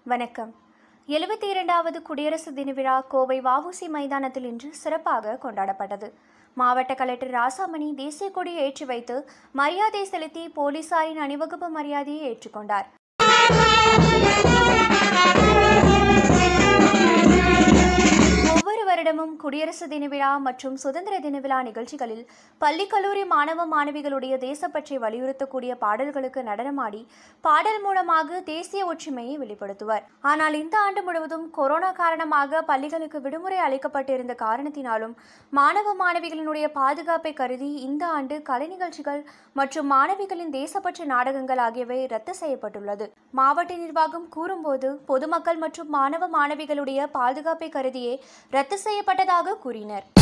வணக்கம் எழுபத்தி இரண்டாவது குடியரசு தின விழா கோவை வஉசி மைதானத்தில் இன்று சிறப்பாக கொண்டாடப்பட்டது மாவட்ட கலெக்டர் ராசாமணி தேசிய கொடியை ஏற்றி வைத்து மரியாதை செலுத்தி போலீசாரின் அணிவகுப்பு மரியாதையை ஏற்றுக்கொண்டார் ஒவ்வொரு வருடமும் குடியரசு தின விழா மற்றும் சுதந்திர தின விழா நிகழ்ச்சிகளில் பள்ளி கல்லூரி மாணவ மாணவிகளுடைய தேசப்பற்றை வலியுறுத்தக்கூடிய பாடல்களுக்கு நடனமாடி பாடல் மூலமாக தேசிய ஒற்றுமையை வெளிப்படுத்துவர் ஆனால் இந்த ஆண்டு முழுவதும் கொரோனா காரணமாக பள்ளிகளுக்கு விடுமுறை அளிக்கப்பட்டிருந்த காரணத்தினாலும் மாணவ மாணவிகளினுடைய பாதுகாப்பை கருதி இந்த ஆண்டு கலை நிகழ்ச்சிகள் மற்றும் மாணவிகளின் தேசப்பற்று நாடகங்கள் ஆகியவை ரத்து செய்யப்பட்டுள்ளது மாவட்ட நிர்வாகம் கூறும்போது பொதுமக்கள் மற்றும் மாணவ மாணவிகளுடைய பாதுகாப்பை கருதியே ரத்து செய்யப்பட்டதாக கூறினர்